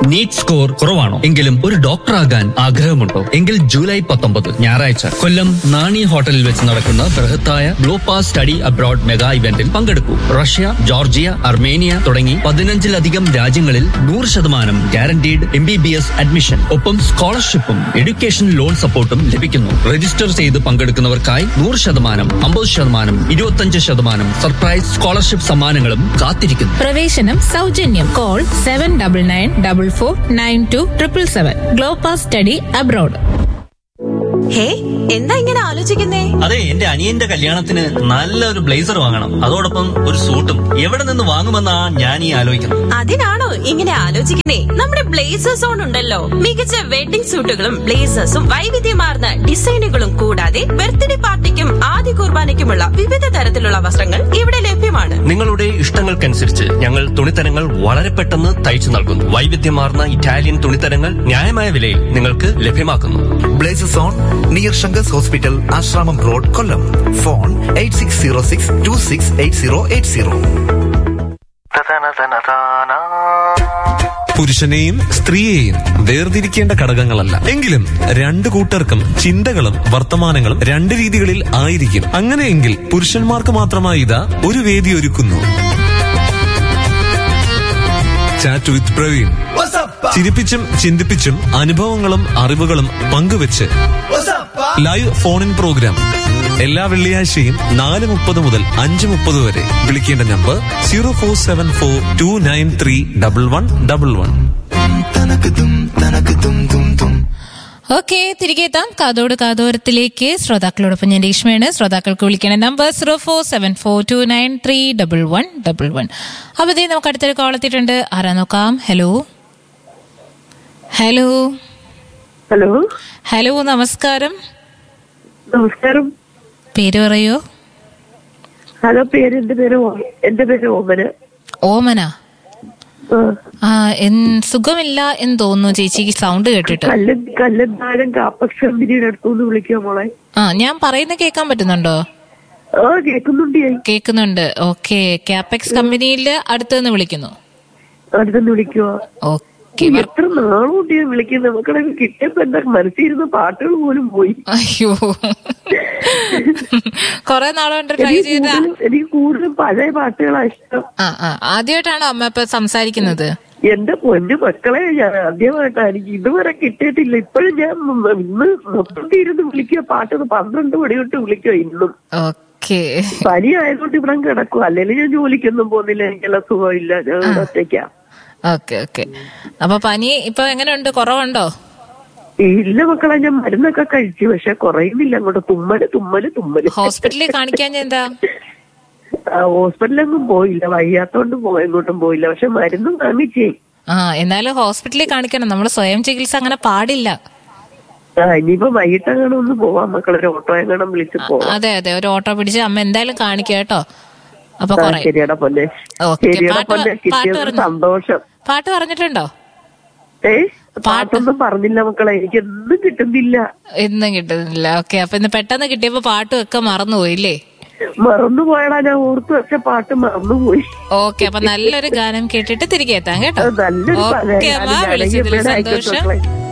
NEET score കുറവാണോ എങ്കിലും ഒരു ഡോക്ടർ ആകാൻ ആഗ്രഹമുണ്ടോ എങ്കിൽ ജൂലൈ പത്തൊമ്പത് ഞായറാഴ്ച കൊല്ലം നാണി ഹോട്ടലിൽ വെച്ച് നടക്കുന്ന ബൃഹത്തായ ഗ്ലോപാസ് സ്റ്റഡി അബ്രോഡ് മെഗാ ഇവന്റിൽ പങ്കെടുക്കൂ റഷ്യ ജോർജിയ അർമേനിയ തുടങ്ങി പതിനഞ്ചിലധികം രാജ്യങ്ങളിൽ നൂറ് ശതമാനം guaranteed M B B S admission ഒപ്പം സ്കോളർഷിപ്പും എഡ്യൂക്കേഷൻ ലോൺ സപ്പോർട്ടും ലഭിക്കുന്നു രജിസ്റ്റർ ചെയ്ത് പങ്കെടുക്കുന്നവർക്കായി നൂറ് ശതമാനം അമ്പത് ശതമാനം ഇരുപത്തഞ്ച് ശതമാനം സർപ്രൈസ് സ്കോളർഷിപ്പ് സമ്മാനങ്ങളും കാത്തിരിക്കുന്നു പ്രവേശനം സൗജന്യം call seven double nine double four nine two triple seven Glopas study abroad hey എന്താ ഇങ്ങനെ ആലോചിക്കുന്നേ അതെ എന്റെ അനിയന്റെ കല്യാണത്തിന് നല്ലൊരു ബ്ലേസർ വാങ്ങണം അതോടൊപ്പം ഒരു സൂട്ടും എവിടെ നിന്ന് വാങ്ങുമെന്നാ ഞാൻ ഈ ആലോചിക്കുന്നത് അതിനാണോ ഇങ്ങനെ ആലോചിക്കുന്നേ നമ്മുടെ ബ്ലേസേഴ്സ് ഓൺ ഉണ്ടല്ലോ മികച്ച വെഡിംഗ് സൂട്ടുകളും ബ്ലേസേഴ്സും വൈവിധ്യമാർന്ന ഡിസൈനുകളും കൂടാതെ ബർത്ത്ഡേ പാർട്ടിക്കും ആദ്യ കുർബാനയ്ക്കുമുള്ള വിവിധ തരത്തിലുള്ള വസ്ത്രങ്ങൾ ഇവിടെ ലഭ്യമാണ് നിങ്ങളുടെ ഇഷ്ടങ്ങൾക്കനുസരിച്ച് ഞങ്ങൾ തുണിത്തരങ്ങൾ വളരെ പെട്ടെന്ന് തയ്ച്ചു നൽകുന്നു വൈവിധ്യമാർന്ന ഇറ്റാലിയൻ തുണിത്തരങ്ങൾ ന്യായമായ വിലയിൽ നിങ്ങൾക്ക് ലഭ്യമാക്കുന്നു blazes on near Sankar's hospital Asramam road Kollam phone eight six zero six two six eight zero eight zero പുരുഷനെയും സ്ത്രീയെയും വേർതിരിക്കേണ്ട ഘടകങ്ങളല്ല എങ്കിലും രണ്ടു കൂട്ടർക്കും ചിന്തകളും വർത്തമാനങ്ങളും രണ്ട് രീതികളിൽ ആയിരിക്കും അങ്ങനെയെങ്കിൽ പുരുഷന്മാർക്ക് മാത്രമായി ഇതാ ഒരു വേദി ഒരുക്കുന്നു ചാറ്റ് വിത്ത് പ്രവീൺ ചിരിപ്പിച്ചും ചിന്തിപ്പിച്ചും അനുഭവങ്ങളും അറിവുകളും പങ്കുവെച്ച് ലൈവ് ഫോൺ ഇൻ പ്രോഗ്രാം എല്ലാ വെള്ളിയാഴ്ചയും നാല് മുപ്പത് മുതൽ അഞ്ച് മുപ്പത് വരെ വിളിക്കേണ്ട number zero four seven four two nine three double one double one okay തിരികെ എത്താം കാതോട് കാതോരത്തിലേക്ക് ശ്രോതാക്കളോടൊപ്പം ഞാൻ രേഷ്മയാണ് ശ്രോതാക്കൾക്ക് വിളിക്കണ number zero four seven four two nine three double one double one അപ്പൊ ഇതേ നമുക്ക് അടുത്തൊരു കോൾ എത്തിയിട്ടുണ്ട് ആരാ നോക്കാം ഹലോ ഹലോ ഹലോ ഹലോ നമസ്കാരം നമസ്കാരം പേര് പറയോ ഹലോ പേര് എന്റെ പേര് ഓ- എന്റെ പേര് ഓമന ഓമന ആ, ആ എൻ- സുഖമില്ല എന്ന് തോന്നുന്നു ചേച്ചിക്ക് സൗണ്ട് കേട്ടിട്ട് കല്ലൻ കല്ലന്താഴം കാപ്പക്ഷമ്പിനിയുടെ അടുത്തുനിന്ന് വിളിക്കുക മോളെ ആ ഞാൻ പറയുന്ന കേൾക്കാൻ പറ്റുന്നുണ്ടോ ആ കേൾക്കുന്നുണ്ട് ഞാൻ കേൾക്കുന്നുണ്ട് ഓക്കെ ക്യാപെക്സ് കമ്പനിയിൽ അടുത്തുനിന്ന് വിളിക്കുന്നു അടുത്തുനിന്ന് വിളിക്കുക ഓക്കെ എത്ര നാളുകൊണ്ട് ഞാൻ വിളിക്കുന്നത് മക്കളെ കിട്ടിയപ്പോ എന്താ മനസ്സിരുന്ന പാട്ടുകൾ പോലും പോയി അയ്യോ കൊറേ നാളുകൊണ്ട് ട്രൈ എനിക്ക് ചെയ്ത കൂടുതലും എനിക്ക് കൂടുതലും പഴയ പാട്ടുകളാ ഇഷ്ടം ആ ആ ആദ്യമായിട്ടാണോ അമ്മ ഇപ്പൊ സംസാരിക്കുന്നത് എന്റെ പൊന്നു മക്കളെ ഞാൻ ആദ്യമായിട്ടാണ് എനിക്ക് ഇതുവരെ കിട്ടിയിട്ടില്ല ഇപ്പോഴും ഞാൻ ഇന്ന് മൊത്തത്തിൽ ഇരുന്ന് വിളിക്കുക പാട്ട് പന്ത്രണ്ട് മണി തൊട്ട് വിളിക്കുക ഇന്നും ഓക്കെ പനി ആയതുകൊണ്ട് ഇവിടെ കിടക്കും അല്ലെങ്കിൽ ഞാൻ ജോലിക്കൊന്നും പോകുന്നില്ല എനിക്കെല്ലാം സുഖമില്ല ഞാൻ ഇവിടെ ഒറ്റയ്ക്കാ ഓക്കെ ഓക്കെ അപ്പൊ പനി ഇപ്പൊ എങ്ങനെയുണ്ട് കുറവുണ്ടോ ഇല്ല മക്കളെ ഞാൻ മരുന്നൊക്കെ കഴിച്ചു പക്ഷെ കുറയുന്നില്ല അങ്ങോട്ട് തുമ്മല് തുമ്മല് തുമ്മല് ഹോസ്പിറ്റലിൽ കാണിക്കാൻ എന്താ ആ, ഹോസ്പിറ്റലിലൊന്നും പോയില്ല വയ്യാത്തോണ്ട് പോ എങ്ങോട്ടും പോയില്ല പക്ഷെ മരുന്നും വാങ്ങിച്ചേ ആ എന്നാലും ഹോസ്പിറ്റലിൽ കാണിക്കണം നമ്മൾ സ്വയം ചികിത്സ അങ്ങനെ പാടില്ല ആ ഇനിയിപ്പോ വൈകിട്ടെങ്ങാനും ഒന്ന് പോവാം മക്കളെ ഒരു ഓട്ടോ എങ്ങാനും വിളിച്ച് പോവാം അതെ അതെ ഒരു ഓട്ടോ പിടിച്ച് അമ്മ എന്തായാലും കാണിക്കുക കേട്ടോ അപ്പൊ ആ, കുറയും ശരിയടാ പൊന്നെ ഓക്കേ, ശരിയടാ പാട്ട് പൊന്നെ പാട്ട് കിട്ടിയത് പറഞ്ഞോ? സന്തോഷം പാട്ട് പറഞ്ഞിട്ടുണ്ടോ ഏ പാട്ടൊന്നും പറഞ്ഞില്ല മക്കളെ എനിക്ക് ഒന്നും കിട്ടുന്നില്ല ഇന്നും കിട്ടുന്നില്ല ഓക്കെ അപ്പൊ ഇന്ന് പെട്ടെന്ന് കിട്ടിയപ്പോ പാട്ടും ഒക്കെ മറന്നുപോയില്ലേ മറന്നുപോയടാ ഞാൻ ഓർത്തു വെച്ച പാട്ട് മറന്നുപോയി ഓക്കെ അപ്പൊ നല്ലൊരു ഗാനം കേട്ടിട്ട് തിരികെ എത്താം കേട്ടോ അത് നല്ലൊരു ഓക്കെ അമ്മ പഴയ ഗാനം. വിളിച്ചതിൽ ഞാനെങ്കിൽ ഇവിടെ സന്തോഷം ആയിക്കോട്ടെ.